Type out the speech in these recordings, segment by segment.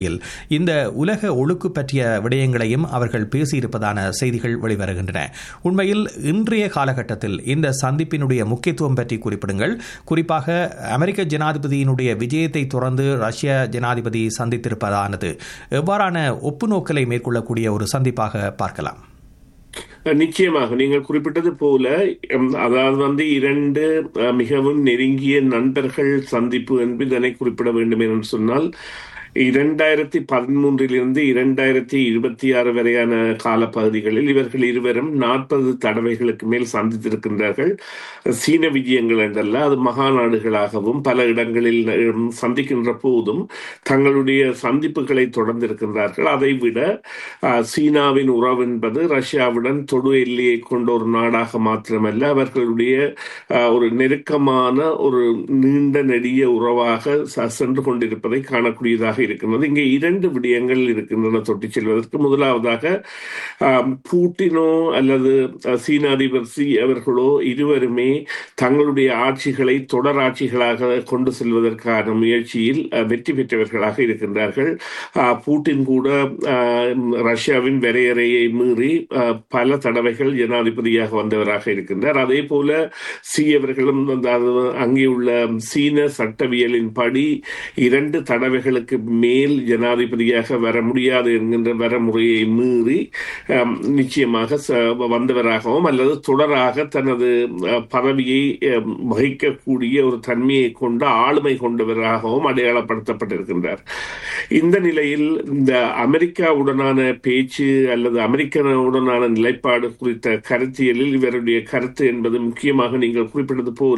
இந்த உலக ஒழுக்கு பற்றிய விடயங்களையும் அவர்கள் பேசியிருப்பதான செய்திகள் வெளிவருகின்றன உண்மையில் இன்றைய காலகட்டத்தில் இந்த சந்திப்பினுடைய முக்கியத்துவம் பற்றி குறிப்பிடுங்கள் குறிப்பாக அமெரிக்க ஜனாதிபதியினுடைய விஜயத்தை தொடர்ந்து ரஷ்ய ஜனாதிபதி சந்தித்திருப்பதானது எவ்வாறான ஒப்புநோக்கலை மேற்கொள்ளக்கூடிய ஒரு சந்திப்பாக பார்க்கலாம் நிச்சயமாக நீங்கள் குறிப்பிட்டது போல அதாவது வந்து இரண்டு மிகவும் நெருங்கிய நண்பர்கள் சந்திப்பு என்பதனை குறிப்பிட வேண்டும் என்று சொன்னால் இரண்டாயிரத்தி பதிமூன்றிலிருந்து இரண்டாயிரத்தி இருபத்தி ஆறு வரையான காலப்பகுதிகளில் இவர்கள் இருவரும் நாற்பது தடவைகளுக்கு மேல் சந்தித்திருக்கின்றார்கள் சீன விஜயங்கள் என்றல்ல அது மகாநாடுகளாகவும் பல இடங்களில் சந்திக்கின்ற போதும் தங்களுடைய சந்திப்புகளை தொடர்ந்திருக்கின்றார்கள் அதை விட சீனாவின் உறவு என்பது ரஷ்யாவுடன் தொடு எல்லையை கொண்ட ஒரு நாடாக மாத்திரமல்ல அவர்களுடைய ஒரு நெருக்கமான ஒரு நீண்ட நெடிய உறவாக சென்று கொண்டிருப்பதை காணக்கூடியதாக இருக்கின்றது இங்கே இரண்டு விடயங்கள் இருக்கின்றன தொட்டி செல்வதற்கு முதலாவதாக பூட்டினோ அல்லது சீன அதிபர் சி அவர்களோ இருவருமே தங்களுடைய ஆட்சிகளை தொடர் ஆட்சிகளாக கொண்டு செல்வதற்கான முயற்சியில் வெற்றி பெற்றவர்களாக இருக்கின்றார்கள் பூட்டின் கூட ரஷ்யாவின் வரையறையை மீறி பல தடவைகள் ஜனாதிபதியாக வந்தவராக இருக்கின்றார் அதே போல சி அவர்களும் அங்கே உள்ள சீன சட்டவியலின் படி இரண்டு தடவைகளுக்கு மேல் ஜனாதிபதியாக வர முடியாது என்கின்ற வரமுறையை மீறி நிச்சயமாக வந்தவராகவும் அல்லது தொடராக தனது பதவியை வகிக்கக்கூடிய ஒரு தன்மையை கொண்ட ஆளுமை கொண்டவராகவும் அடையாளப்படுத்தப்பட்டிருக்கின்றார் இந்த நிலையில் இந்த அமெரிக்காவுடனான பேச்சு அல்லது அமெரிக்கனுடனான நிலைப்பாடு குறித்த கருத்தியலில் இவருடைய கருத்து என்பது முக்கியமாக நீங்கள் குறிப்பிட்டது போல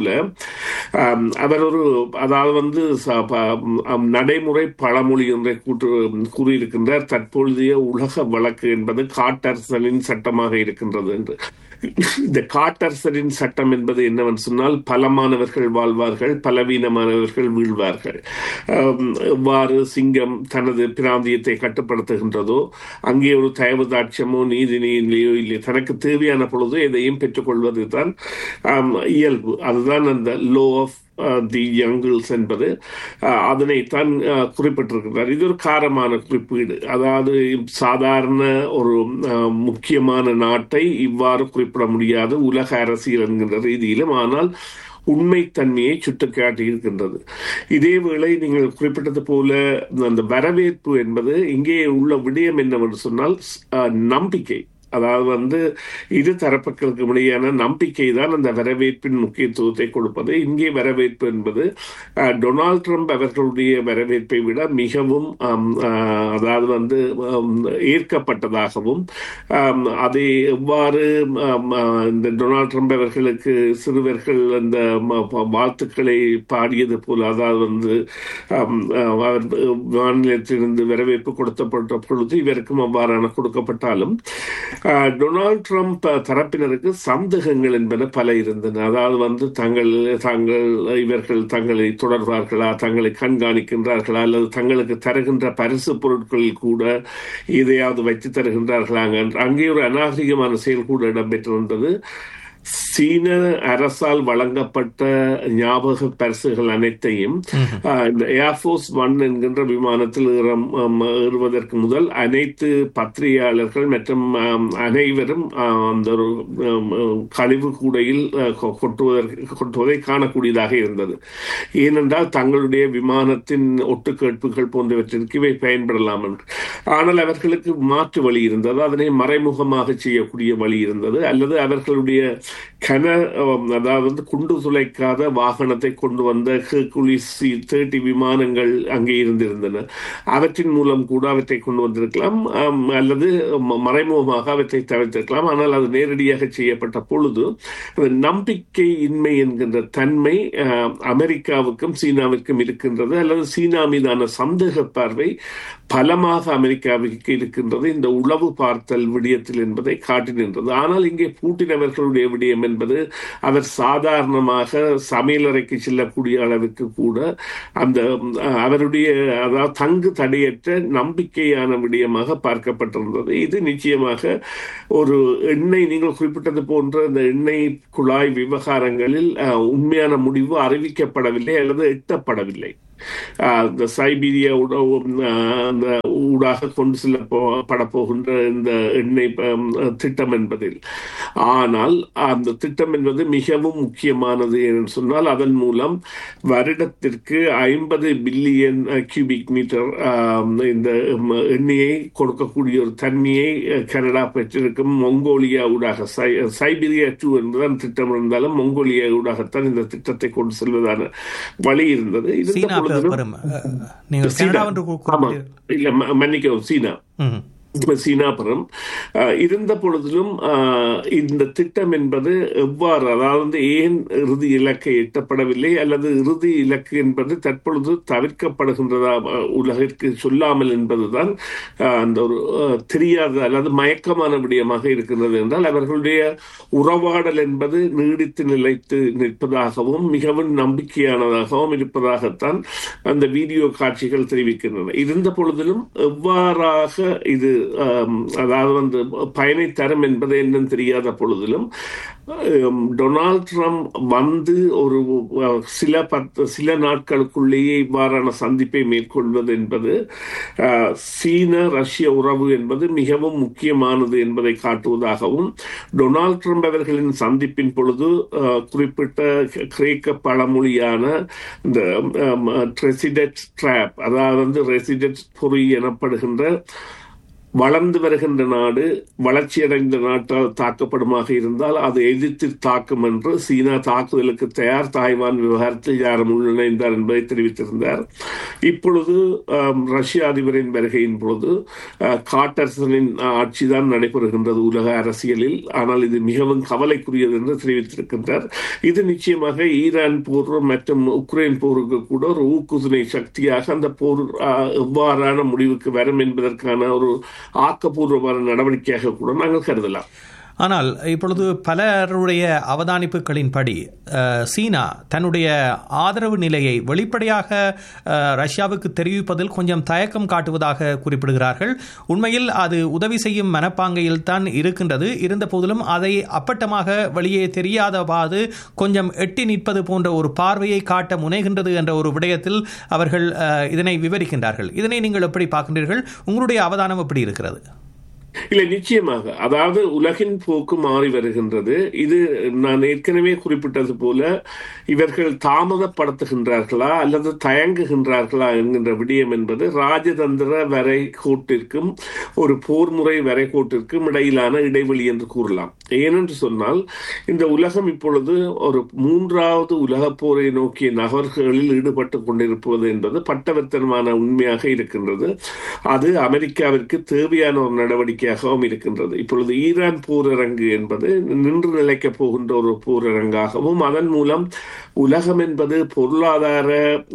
அவர் ஒரு அதாவது வந்து நடைமுறை பழமொழி ஒன்றை கூட்டு கூறியிருக்கின்றார் தற்பொழுதைய உலக வழக்கு என்பது காட்டரசனின் சட்டமாக இருக்கின்றது என்று இந்த காட்டரசரின் சட்டம் என்பது என்னவென்று சொன்னால் பலமானவர்கள் வாழ்வார்கள் பலவீனமானவர்கள் வீழ்வார்கள் எவ்வாறு சிங்கம் தனது பிராந்தியத்தை கட்டுப்படுத்துகின்றதோ அங்கே ஒரு தயவு தாட்சியமோ நீதி நிலையோ இல்லை தனக்கு தேவையான பொழுது எதையும் பெற்றுக்கொள்வது தான் இயல்பு அதுதான் அந்த லோ ஆஃப் தி யங்கிள்ஸ் என்பது அதனைத்தான் குறிப்பிட்டிருக்கிறார் இது ஒரு காரமான குறிப்பீடு அதாவது சாதாரண ஒரு முக்கியமான நாட்டை இவ்வாறு குறிப்பிட முடியாது உலக அரசியல் என்கின்ற ரீதியிலும் ஆனால் உண்மைத்தன்மையை சுட்டிக்காட்டி இருக்கின்றது இதேவேளை நீங்கள் குறிப்பிட்டது போல அந்த வரவேற்பு என்பது இங்கே உள்ள விடயம் என்னவென்று சொன்னால் நம்பிக்கை அதாவது வந்து இரு தரப்புகளுக்கு இடையான நம்பிக்கை தான் அந்த வரவேற்பின் முக்கியத்துவத்தை கொடுப்பது இங்கே வரவேற்பு என்பது டொனால்ட் ட்ரம்ப் அவர்களுடைய வரவேற்பை விட மிகவும் அதாவது வந்து ஏற்கப்பட்டதாகவும் அதை எவ்வாறு இந்த டொனால்ட் ட்ரம்ப் அவர்களுக்கு சிறுவர்கள் அந்த வாழ்த்துக்களை பாடியது போல அதாவது வந்து அவர் மாநிலத்திலிருந்து வரவேற்பு கொடுக்கப்பட்ட பொழுது இவருக்கும் அவ்வாறான கொடுக்கப்பட்டாலும் டொனால்ட் ட்ரம்ப் தரப்பினருக்கு சந்தேகங்கள் என்பன பல இருந்தன அதாவது வந்து தங்கள் தாங்கள் இவர்கள் தங்களை தொடர்வார்களா தங்களை கண்காணிக்கின்றார்களா அல்லது தங்களுக்கு தருகின்ற பரிசு பொருட்களில் கூட எதையாவது வைத்து தருகின்றார்களா அங்கே ஒரு அநாகரிகமான செயல் கூட இடம்பெற்றிருந்தது சீன அரசால் வழங்கப்பட்ட ஞாபக பரிசுகள் அனைத்தையும் இந்த ஏர்போர்ஸ் ஒன் என்கின்ற விமானத்தில் ஏறுவதற்கு முதல் அனைத்து பத்திரிகையாளர்கள் மற்றும் அனைவரும் அந்த ஒரு கழிவு கூடையில் கொட்டுவதற்கு கொட்டுவதை காணக்கூடியதாக இருந்தது ஏனென்றால் தங்களுடைய விமானத்தின் ஒட்டுக்கேட்புகள் போன்றவற்றிற்கு இவை பயன்படலாம் என்று ஆனால் அவர்களுக்கு மாற்று வழி இருந்தது அதனை மறைமுகமாக செய்யக்கூடிய வழி இருந்தது அல்லது அவர்களுடைய கன அதாவது வந்து குண்டு துளைக்காத வாகனத்தை கொண்டு வந்த ஹெர்குலிஸ் தேர்ட்டி விமானங்கள் அங்கே இருந்திருந்தன அவற்றின் மூலம் கூட அவற்றை கொண்டு வந்திருக்கலாம் அல்லது மறைமுகமாக அவற்றை தவிர்த்திருக்கலாம் ஆனால் அது நேரடியாக செய்யப்பட்ட பொழுது நம்பிக்கை இன்மை என்கின்ற தன்மை அமெரிக்காவுக்கும் சீனாவுக்கும் இருக்கின்றது அல்லது சீனா மீதான சந்தேக பார்வை பலமாக அமெரிக்காவுக்கு இருக்கின்றது இந்த உளவு பார்த்தல் விடயத்தில் என்பதை காட்டி நின்றது ஆனால் இங்கே பூட்டின் அவர்களுடைய விடயம் என்பது அவர் சாதாரணமாக சமையலறைக்கு செல்லக்கூடிய அளவுக்கு கூட அந்த அவருடைய அதாவது தங்கு தடையற்ற நம்பிக்கையான விடயமாக பார்க்கப்பட்டிருந்தது இது நிச்சயமாக ஒரு எண்ணெய் நீங்கள் குறிப்பிட்டது போன்ற அந்த எண்ணெய் குழாய் விவகாரங்களில் உண்மையான முடிவு அறிவிக்கப்படவில்லை அல்லது எட்டப்படவில்லை இந்த சைபீரியா அந்த ஊடாக கொண்டு செல்லப்பட போகின்ற இந்த எண்ணெய் திட்டம் என்பதில் ஆனால் அந்த திட்டம் என்பது மிகவும் முக்கியமானது என்று சொன்னால் அதன் மூலம் வருடத்திற்கு ஐம்பது பில்லியன் கியூபிக் மீட்டர் இந்த எண்ணெயை கொடுக்கக்கூடிய ஒரு தன்மையை கனடா பெற்றிருக்கும் மொங்கோலியா ஊடாக சைபீரியா டூ என்பதுதான் திட்டம் இருந்தாலும் மொங்கோலியா ஊடாகத்தான் இந்த திட்டத்தை கொண்டு செல்வதான வழி இருந்தது இல்ல மன்னிக்கவும் சீனா சீனாபுரம் இருந்த பொழுதிலும் இந்த திட்டம் என்பது எவ்வாறு அதாவது ஏன் இறுதி இலக்கை எட்டப்படவில்லை அல்லது இறுதி இலக்கு என்பது தற்பொழுது தவிர்க்கப்படுகின்றதா உலகிற்கு சொல்லாமல் என்பதுதான் அந்த ஒரு தெரியாத அல்லது மயக்கமான விடயமாக இருக்கின்றது என்றால் அவர்களுடைய உறவாடல் என்பது நீடித்து நிலைத்து நிற்பதாகவும் மிகவும் நம்பிக்கையானதாகவும் இருப்பதாகத்தான் அந்த வீடியோ காட்சிகள் தெரிவிக்கின்றன இருந்த பொழுதிலும் எவ்வாறாக இது அதாவது வந்து பயனை தரும் என்பது என்னன்னு தெரியாத பொழுதிலும் டொனால்ட் ட்ரம்ப் வந்து ஒரு சில பத்து சில நாட்களுக்குள்ளேயே இவ்வாறான சந்திப்பை மேற்கொள்வது என்பது சீன ரஷ்ய உறவு என்பது மிகவும் முக்கியமானது என்பதை காட்டுவதாகவும் டொனால்ட் ட்ரம்ப் அவர்களின் சந்திப்பின் பொழுது குறிப்பிட்ட கிரேக்க பழமொழியான இந்த ரெசிடென்ட் ட்ராப் அதாவது வந்து ரெசிடென்ட் பொறி எனப்படுகின்ற வளர்ந்து வருகின்ற நாடு வளர்ச்சியடைந்த நாட்டால் தாக்கப்படுமாக இருந்தால் அது எதிர்த்து தாக்கும் என்று சீனா தாக்குதலுக்கு தயார் தாய்வான் விவகாரத்தில் யாரும் உள்நுழைந்தார் என்பதை தெரிவித்திருந்தார் இப்பொழுது ரஷ்ய அதிபரின் வருகையின் பொழுது காட்டர்சனின் ஆட்சிதான் நடைபெறுகின்றது உலக அரசியலில் ஆனால் இது மிகவும் கவலைக்குரியது என்று தெரிவித்திருக்கின்றார் இது நிச்சயமாக ஈரான் போர் மற்றும் உக்ரைன் போருக்கு கூட ஒரு ஊக்குதுணை சக்தியாக அந்த போர் எவ்வாறான முடிவுக்கு வரும் என்பதற்கான ஒரு ஆக்கப்பூர்வமான நடவடிக்கையாக கூட நாங்கள் கருதலாம் ஆனால் இப்பொழுது பலருடைய அவதானிப்புகளின்படி சீனா தன்னுடைய ஆதரவு நிலையை வெளிப்படையாக ரஷ்யாவுக்கு தெரிவிப்பதில் கொஞ்சம் தயக்கம் காட்டுவதாக குறிப்பிடுகிறார்கள் உண்மையில் அது உதவி செய்யும் மனப்பாங்கையில் தான் இருக்கின்றது இருந்த போதிலும் அதை அப்பட்டமாக வெளியே தெரியாதவாது கொஞ்சம் எட்டி நிற்பது போன்ற ஒரு பார்வையை காட்ட முனைகின்றது என்ற ஒரு விடயத்தில் அவர்கள் இதனை விவரிக்கின்றார்கள் இதனை நீங்கள் எப்படி பார்க்கின்றீர்கள் உங்களுடைய அவதானம் எப்படி இருக்கிறது இல்லை நிச்சயமாக அதாவது உலகின் போக்கு மாறி வருகின்றது இது நான் ஏற்கனவே குறிப்பிட்டது போல இவர்கள் தாமதப்படுத்துகின்றார்களா அல்லது தயங்குகின்றார்களா என்கின்ற விடயம் என்பது ராஜதந்திர வரை கோட்டிற்கும் ஒரு போர் முறை வரை கோட்டிற்கும் இடையிலான இடைவெளி என்று கூறலாம் ஏனென்று சொன்னால் இந்த உலகம் இப்பொழுது ஒரு மூன்றாவது உலக போரை நோக்கிய நகர்களில் ஈடுபட்டு கொண்டிருப்பது என்பது பட்டவர்த்தனமான உண்மையாக இருக்கின்றது அது அமெரிக்காவிற்கு தேவையான ஒரு நடவடிக்கை நடவடிக்கையாகவும் இருக்கின்றது இப்பொழுது ஈரான் போரரங்கு என்பது நின்று நிலைக்கப் போகின்ற ஒரு போரரங்காகவும் அதன் மூலம் உலகம் என்பது பொருளாதார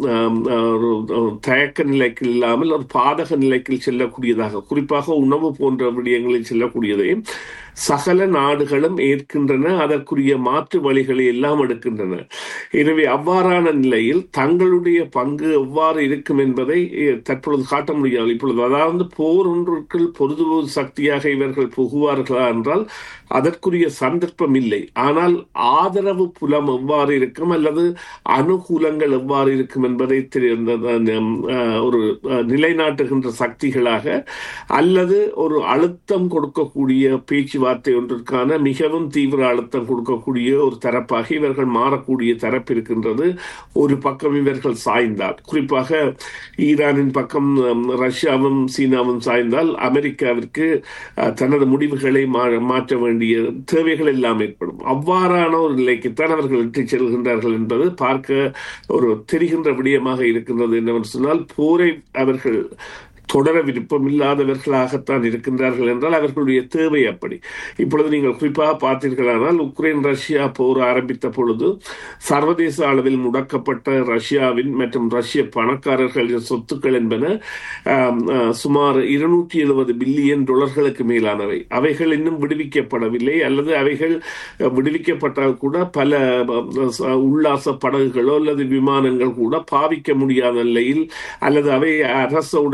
தயக்க நிலைக்கு இல்லாமல் ஒரு பாதக நிலைக்கு செல்லக்கூடியதாக குறிப்பாக உணவு போன்ற விடயங்களில் செல்லக்கூடியதையும் சகல நாடுகளும் ஏற்கின்றன அதற்குரிய மாற்று வழிகளை எல்லாம் எடுக்கின்றன எனவே அவ்வாறான நிலையில் தங்களுடைய பங்கு எவ்வாறு இருக்கும் என்பதை தற்பொழுது காட்ட முடியாது இப்பொழுது அதாவது போர் ஒன்றுக்குள் பொருது சக்தியாக இவர்கள் புகுவார்களா என்றால் அதற்குரிய சந்தர்ப்பம் இல்லை ஆனால் ஆதரவு புலம் எவ்வாறு இருக்கும் அல்லது அனுகூலங்கள் எவ்வாறு இருக்கும் என்பதை ஒரு நிலைநாட்டுகின்ற சக்திகளாக அல்லது ஒரு அழுத்தம் கொடுக்கக்கூடிய பேச்சுவார்த்தை ஒன்றிற்கான மிகவும் தீவிர அழுத்தம் கொடுக்கக்கூடிய ஒரு தரப்பாக இவர்கள் மாறக்கூடிய தரப்பு இருக்கின்றது ஒரு பக்கம் இவர்கள் சாய்ந்தால் குறிப்பாக ஈரானின் பக்கம் ரஷ்யாவும் சீனாவும் சாய்ந்தால் அமெரிக்காவிற்கு தனது முடிவுகளை மாற்ற வேண்டிய தேவைகள் எல்லாம் ஏற்படும் அவ்வாறான ஒரு நிலைக்குத்தான் அவர்கள் இட்டு செல்கின்றார்கள் என்பது பார்க்க ஒரு தெரிகின்ற விடயமாக இருக்கின்றது என்னவென்று சொன்னால் போரை அவர்கள் தொடர விருப்பம் இல்லாதவர்களாகத்தான் இருக்கின்றார்கள் என்றால் அவர்களுடைய தேவை அப்படி இப்பொழுது நீங்கள் குறிப்பாக பார்த்தீர்களானால் உக்ரைன் ரஷ்யா போர் ஆரம்பித்த பொழுது சர்வதேச அளவில் முடக்கப்பட்ட ரஷ்யாவின் மற்றும் ரஷ்ய பணக்காரர்களின் சொத்துக்கள் என்பன சுமார் இருநூற்றி எழுபது பில்லியன் டாலர்களுக்கு மேலானவை அவைகள் இன்னும் விடுவிக்கப்படவில்லை அல்லது அவைகள் விடுவிக்கப்பட்டால் கூட பல உல்லாச படகுகளோ அல்லது விமானங்கள் கூட பாவிக்க முடியாத நிலையில் அல்லது அவை அரச உடைமைகளாக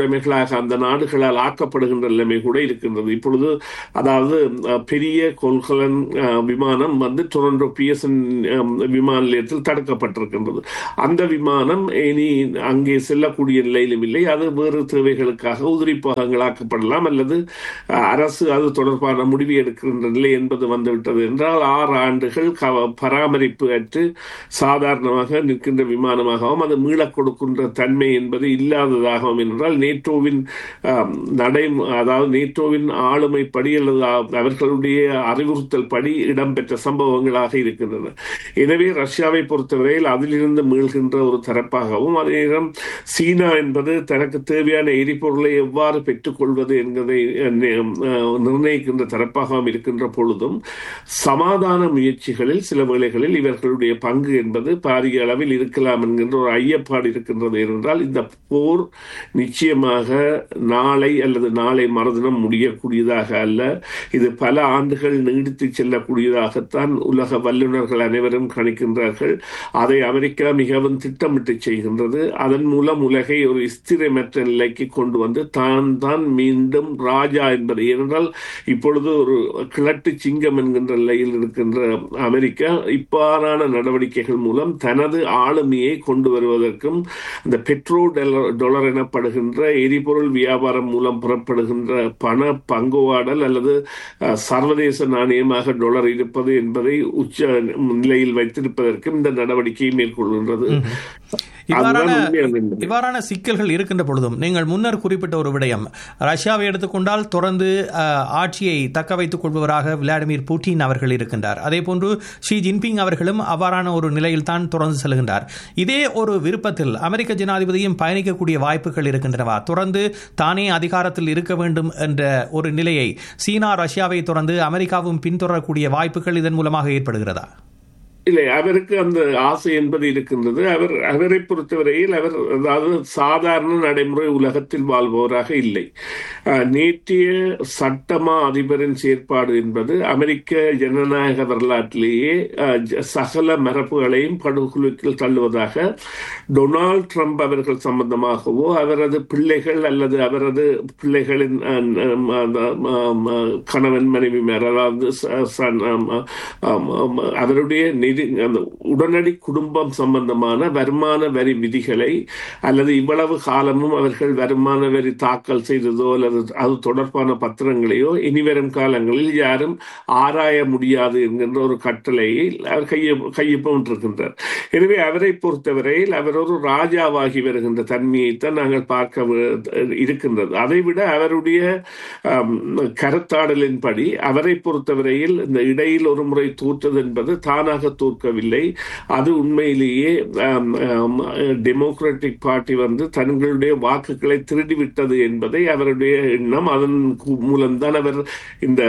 அடிமையாக அந்த நாடுகளால் ஆக்கப்படுகின்ற நிலைமை கூட இருக்கின்றது இப்பொழுது அதாவது அஹ், பெரிய கொள்கலன் அஹ், விமானம் வந்து டொரண்டோ பிஎஸ்என் விமான நிலையத்தில் தடுக்கப்பட்டிருக்கின்றது அந்த விமானம் இனி அங்கே செல்லக்கூடிய நிலையிலும் இல்லை அது வேறு தேவைகளுக்காக உதிரி பாகங்களாக்கப்படலாம் அல்லது அஹ், அரசு அது தொடர்பான முடிவு எடுக்கின்ற நிலை என்பது வந்துவிட்டது என்றால் ஆறு ஆண்டுகள் க- பராமரிப்பு அற்று சாதாரணமாக நிற்கின்ற விமானமாகவும் அது மீளக் கொடுக்கின்ற தன்மை என்பது இல்லாததாகவும் என்றால் நேட்டோவின் ஆம், நடை அதாவது நேட்டோவின் ஆளுமைப்படி அல்லது அ- அவர்களுடைய அறிவுறுத்தல் படி இடம்பெற்ற சம்பவங்களாக இருக்கின்றன எனவே ரஷ்யாவை பொறுத்தவரையில் அதிலிருந்து மீள்கின்ற ஒரு தரப்பாகவும் அதே நேரம் சீனா என்பது தனக்கு தேவையான எரிபொருளை எவ்வாறு பெற்றுக்கொள்வது என்பதை அஹ், நி- அஹ், நிர்ணயிக்கின்ற தரப்பாகவும் இருக்கின்ற பொழுதும் சமாதான முயற்சிகளில் சில வேளைகளில் இவர்களுடைய பங்கு என்பது பாரிய அளவில் இருக்கலாம் என்கின்ற ஒரு ஐயப்பாடு இருக்கின்றது என்றால் இந்த போர் நிச்சயமாக நாளை அல்லது நாளை மறுதினம் முடியக்கூடியதாக அல்ல இது பல ஆண்டுகள் நீடித்து செல்லக்கூடியதாகத்தான் உலக வல்லுநர்கள் அனைவரும் கணிக்கின்றார்கள் அதை அமெரிக்கா மிகவும் திட்டமிட்டு செய்கின்றது அதன் மூலம் உலகை ஒரு ஸ்திரமற்ற நிலைக்கு கொண்டு வந்து தான் தான் மீண்டும் ராஜா என்பது ஏனென்றால் இப்பொழுது ஒரு கிழட்டு சிங்கம் என்கின்ற நிலையில் இருக்கின்ற அமெரிக்கா இவ்வாறான நடவடிக்கைகள் மூலம் தனது ஆளுமையை கொண்டு வருவதற்கும் இந்த பெட்ரோ டொலர் டொலர் எனப்படுகின்ற எரிபொருள் வியாபாரம் மூலம் புறப்படுகின்ற பண பங்குவாடல் அல்லது அஹ், சர்வதேச நாணயமாக டொலர் இருப்பது என்பதை உச்ச நிலையில் வைத்திருப்பதற்கும் இந்த நடவடிக்கையை மேற்கொள்கின்றது இவ்வாறான அதுதான் உண்மையான நிலைமை. இவ்வாறான சிக்கல்கள் இருக்கின்ற பொழுதும் நீங்கள் முன்னர் குறிப்பிட்ட ஒரு விடயம் ரஷ்யாவை எடுத்துக்கொண்டால் தொடர்ந்து அஹ், ஆட்சியை தக்க வைத்துக் கொள்பவராக விளாடிமிர் புட்டின் அவர்கள் இருக்கின்றார் அதே போன்று ஷி ஜின்பிங் அவர்களும் அவ்வாறான ஒரு நிலையில் தான் தொடர்ந்து செல்கின்றார் இதே ஒரு விருப்பத்தில் அமெரிக்க ஜனாதிபதியும் பயணிக்கக்கூடிய வாய்ப்புகள் இருக்கின்றனவா தொடர்ந்து தானே அதிகாரத்தில் இருக்க வேண்டும் என்ற ஒரு நிலையை சீனா ரஷ்யாவை தொடர்ந்து அமெரிக்காவும் பின்தொடரக்கூடிய வாய்ப்புகள் இதன் மூலமாக ஏற்படுகிறதா இல்லை அவருக்கு அந்த ஆசை என்பது இருக்கின்றது அவர் அவரை பொறுத்தவரையில் அவர் அதாவது சாதாரண நடைமுறை உலகத்தில் வாழ்பவராக இல்லை அஹ், நேற்றைய சட்டமா அதிபரின் செயற்பாடு என்பது அமெரிக்க ஜனநாயக வரலாற்றிலேயே அஹ், ஜ- சகல மரபுகளையும் படுகொலைக்குள் தள்ளுவதாக டொனால்ட் ட்ரம்ப் அவர்கள் சம்பந்தமாகவோ அவரது பிள்ளைகள் அல்லது அவரது பிள்ளைகளின் அஹ், அஹ், அஹ், அஹ், கணவன் மனைவி அதாவது ச- சன், அஹ், அஹ், அஹ், அவருடைய நிதி அந்த உடனடி குடும்பம் சம்பந்தமான வருமான வரி விதிகளை அல்லது இவ்வளவு காலமும் அவர்கள் வருமான வரி தாக்கல் செய்ததோ அல்லது அது தொடர்பான பத்திரங்களையோ இனிவரும் காலங்களில் யாரும் ஆராய முடியாது என்கின்ற ஒரு கட்டளையை அவர் கைய கையொப்பமிட்டிருக்கின்றார் எனவே அவரை பொறுத்தவரையில் அவர் ஒரு ராஜாவாகி வருகின்ற தன்மையைத்தான் நாங்கள் பார்க்க வே- இருக்கின்றது அதைவிட அவருடைய ஆம், கருத்தாடலின்படி அவரை பொறுத்தவரையில் இந்த இடையில் ஒரு முறை தோற்றது என்பது தானாக தோற்கவில்லை அது உண்மையிலேயே ஆம், ஆம், டெமோக்ராட்டிக் பார்ட்டி வந்து தங்களுடைய வாக்குகளை திருடிவிட்டது என்பதை அவருடைய எண்ணம் அதன் கு- மூலம்தான் அவர் இந்த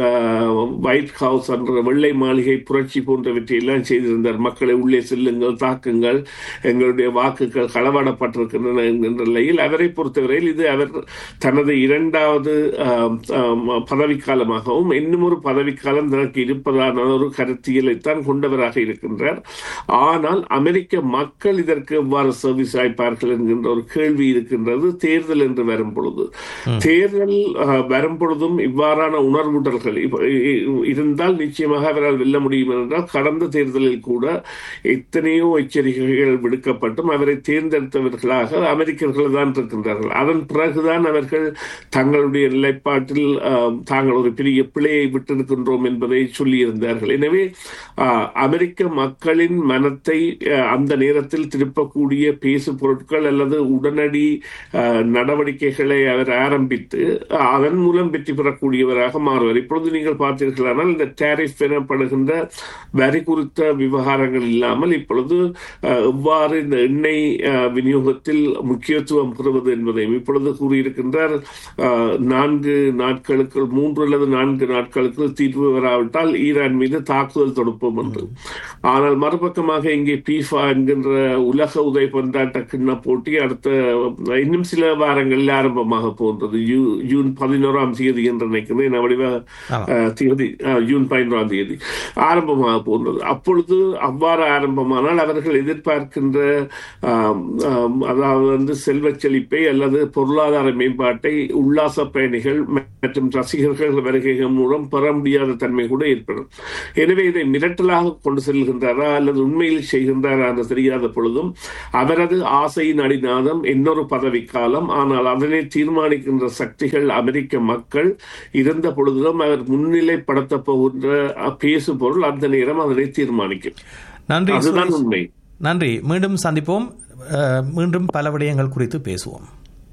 ஒயிட் ஹவுஸ் என்ற வெள்ளை மாளிகை புரட்சி போன்றவற்றை எல்லாம் செய்திருந்தார் மக்களை உள்ளே செல்லுங்கள் தாக்குங்கள் எங்களுடைய வாக்குகள் களவாடப்பட்டிருக்கின்றன என்கின்ற நிலையில் அவரை பொறுத்தவரையில் இது அவர் தனது இரண்டாவது ஆம், ஆம், பதவிக்காலமாகவும் இன்னும் ஒரு பதவிக்காலம் தனக்கு இருப்பதான ஒரு கருத்தியலைத்தான் கொண்டவராக இருக்கின்றார் ஆனால் அமெரிக்க மக்கள் இதற்கு எவ்வாறு சர்வீஸ் ஆய்ப்பார்கள் என்கின்ற ஒரு கேள்வி இருக்கின்றது தேர்தல் என்று வரும் பொழுது தேர்தல் அஹ், வரும் பொழுதும் இவ்வாறான உணர்வுடல்கள் இப்ப, இ- இ- இருந்தால் நிச்சயமாக அவரால் வெல்ல முடியும் என்றால் கடந்த தேர்தலில் கூட எத்தனையோ எச்சரிக்கைகள் விடுக்கப்பட்டும் அவரை தேர்ந்தெடுத்தவர்களாக அமெரிக்கர்கள் தான் இருக்கின்றார்கள் அதன் பிறகுதான் அவர்கள் தங்களுடைய நிலைப்பாட்டில் அஹ், தாங்கள் ஒரு பெரிய பிழையை விட்டிருக்கின்றோம் என்பதை சொல்லியிருந்தார்கள் எனவே அஹ், அமெரிக்க மக்களின் மனத்தை அஹ், அந்த நேரத்தில் திருப்பக்கூடிய பேசு பொருட்கள் அல்லது உடனடி அஹ், நடவடிக்கைகளை அவர் ஆரம்பித்து அஹ், அதன் மூலம் வெற்றி பெறக்கூடியவராக மாறுவார் இப்பொழுது நீங்கள் பார்த்தீர்களானால் இந்த டேரிஃப் எனப்படுகின்ற வரி குறித்த விவகாரங்கள் இல்லாமல் இப்பொழுது அஹ், எவ்வாறு இந்த எண்ணெய் அஹ், விநியோகத்தில் முக்கியத்துவம் பெறுவது என்பதையும் இப்பொழுது கூறியிருக்கின்றார் அஹ், நான்கு நாட்களுக்கு மூன்று அல்லது நான்கு நாட்களுக்கு தீர்வு வராவிட்டால் ஈரான் மீது தாக்குதல் தொடுப்போம் என்று ஆனால் மறுபக்கமாக இங்கே பீஃபா என்கின்ற உலக உதய பந்தாட்ட கிண்ண போட்டி அடுத்த இன்னும் சில வாரங்களில் ஆரம்பமாக போன்றது ஜூ- ஜூன் பதினோராம் தேதி என்று நினைக்கிறேன் வடிவ தேதி அஹ், ஜூன் பதினோராம் தேதி ஆரம்பமாக போன்றது அப்பொழுது அவ்வாறு ஆரம்பமானால் அவர்கள் எதிர்பார்க்கின்ற ஆம், ஆம், அதாவது வந்து செல்வச் செழிப்பை அல்லது பொருளாதார மேம்பாட்டை உல்லாச பயணிகள் மற்றும் ரசிகர்கள் வருகைகள் மூலம் பெற முடியாத தன்மை கூட ஏற்படும் எனவே இதை மிரட்டலாக கொண்டு செல்கின்றாரா அல்லது உண்மையில் செய்கின்றாரா என்று தெரியாத பொழுதும் அவரது ஆசையின் அடிநாதம் இன்னொரு பதவிக்காலம் ஆனால் அதனை தீர்மானிக்கின்ற சக்திகள் அமெரிக்க மக்கள் இருந்த பொழுதிலும் அவர் முன்னிலைப்படுத்த போகின்ற அஹ், பேசு பொருள் அந்த நேரம் அதனை தீர்மானிக்கும் நன்றி அதுதான் சுரேஷ். உண்மை நன்றி மீண்டும் சந்திப்போம் அஹ், மீண்டும் பல விடயங்கள் குறித்து பேசுவோம்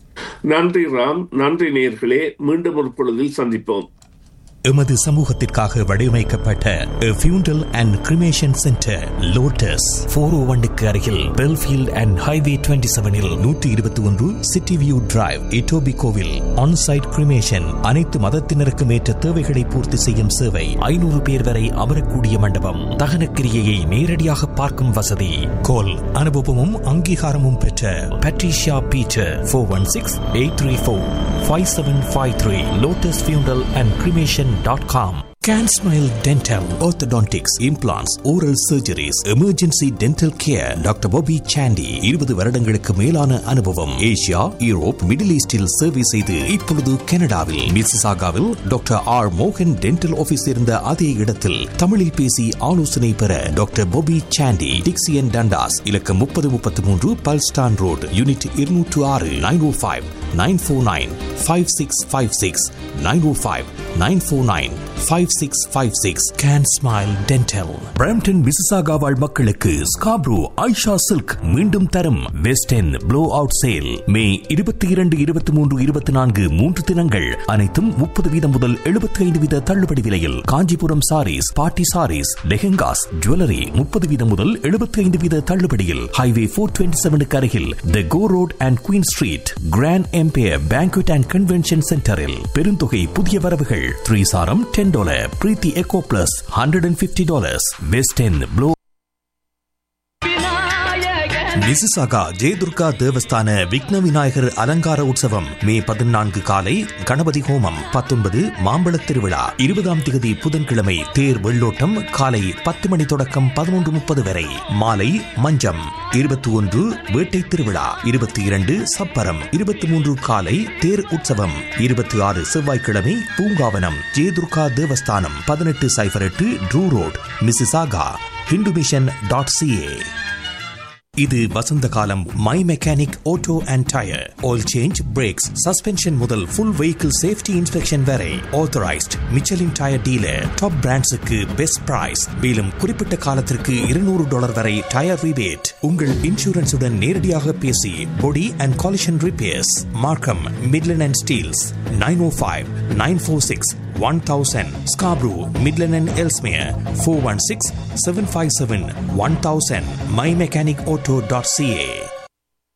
நன்றி ராம் நன்றி நேர்களே மீண்டும் ஒரு பொழுதில் சந்திப்போம் எமது சமூகத்திற்காக வடிவமைக்கப்பட்ட funeral and cremation centre Lotus four O ஒன்னுக்கு அருகில் பெல்ஃபீல்ட் அண்ட் ஹைவே டுவெண்ட்டி செவனில் நூற்றி இருபத்தி ஒன்று சிட்டி வியூ டிரைவ் இட்டோபி கோவில் ஆன்சைட் கிரிமேஷன் அனைத்து மதத்தினருக்கும் ஏற்ற தேவைகளை பூர்த்தி செய்யும் சேவை ஐநூறு பேர் வரை அமரக்கூடிய மண்டபம் தகன கிரியையை நேரடியாக பார்க்கும் வசதி கோல் அனுபவமும் அங்கீகாரமும் பெற்ற Patricia Peter four one six eight three four five seven five three Lotus funeral and cremation dot com Can Smile Dental, Orthodontics, Implants, Oral Surgeries, Emergency Dental Care, doctor Bobby Chandy இருபது வருடங்களுக்கு மேலான அனுபவம் Asia Europe middle ஈஸ்டில் சேவை செய்து இப்பொழுது கனடாவில் மிசிசாகாவில் டாக்டர் ஆர் மோகன் டென்டல் ஆபீஸ் இருந்த அதே இடத்தில் தமிழில் பேசி ஆலோசனை பெற doctor Bobby Chandy Dixie and Dundas இலக்கம் முப்பது முப்பத்தி மூன்று பல்ஸ்டான் ரோடு யூனிட் இருநூற்று ஆறு nine O five nine four nine five six five six nine O five nine four nine five six five six Can Smile Dental Brampton Mississauga வாழ் மக்களுக்கு Scarborough Aisha silk மீண்டும் தரும் west end blow out sale May இருபத்தி இரண்டு இருபத்தி மூன்று இருபத்தி நான்கு மூன்று தினங்கள் அனைத்தும் முப்பது வீதம் முதல் எழுபத்தி ஐந்து வீத தள்ளுபடி விலையில் காஞ்சிபுரம் சாரீஸ் பாட்டி சாரீஸ் லெஹெங்காஸ் ஜுவல்லரி முப்பது வீதம் முதல் எழுபத்தி ஐந்து வீத தள்ளுபடியில் ஹைவே போர் டுவெண்ட்டி செவனுக்கு அருகில் the Gore road and Queen street Grand Empire banquet and convention சென்டரில் பெருந்தொகை புதிய வரவுகள் த்ரீ சாரம் ten dollar Preethi eco plus hundred and fifty dollars west end blow Mississauga Jayadurga தேவஸ்தான விக்ன விநாயகர் அலங்கார உற்சவம் மே பதினான்கு காலை கணபதி ஹோமம் பத்தொன்பது மாம்பழத் திருவிழா இருபதாம் திகதி புதன்கிழமை தேர் வெள்ளோட்டம் காலை பத்து மணி தொடக்கம் பதினொன்று முப்பது வரை மாலை மஞ்சம் இருபத்தி ஒன்று வேட்டை திருவிழா இருபத்தி இரண்டு சப்பரம் இருபத்தி மூன்று காலை தேர் உற்சவம் இருபத்தி ஆறு செவ்வாய்க்கிழமை பூங்காவனம் ஜெயதுர்கா தேவஸ்தானம் பதினெட்டு சைபர் எட்டு Drew road Mississauga Hindu mission dot CA இது வசந்த காலம் My Mechanic auto and tyre oil change brakes suspension முதல் ஃபுல் வெஹிக்கிள் சேஃப்டி இன்ஸ்பெக்ஷன் வரை authorised Michelin tyre dealer top பிராண்ட்ஸுக்கு பெஸ்ட் பிரைஸ் மேலும் குறிப்பிட்ட காலத்திற்கு இருநூறு டாலர் வரை டயர் ரிபேட் உங்கள் இன்சூரன்ஸுடன் நேரடியாக பேசி body and collision repairs Markham Midland and Steeles nine O five nine four six one thousand Scarborough Midland and Ellesmere four one six seven five seven one thousand My Mechanic auto dot CA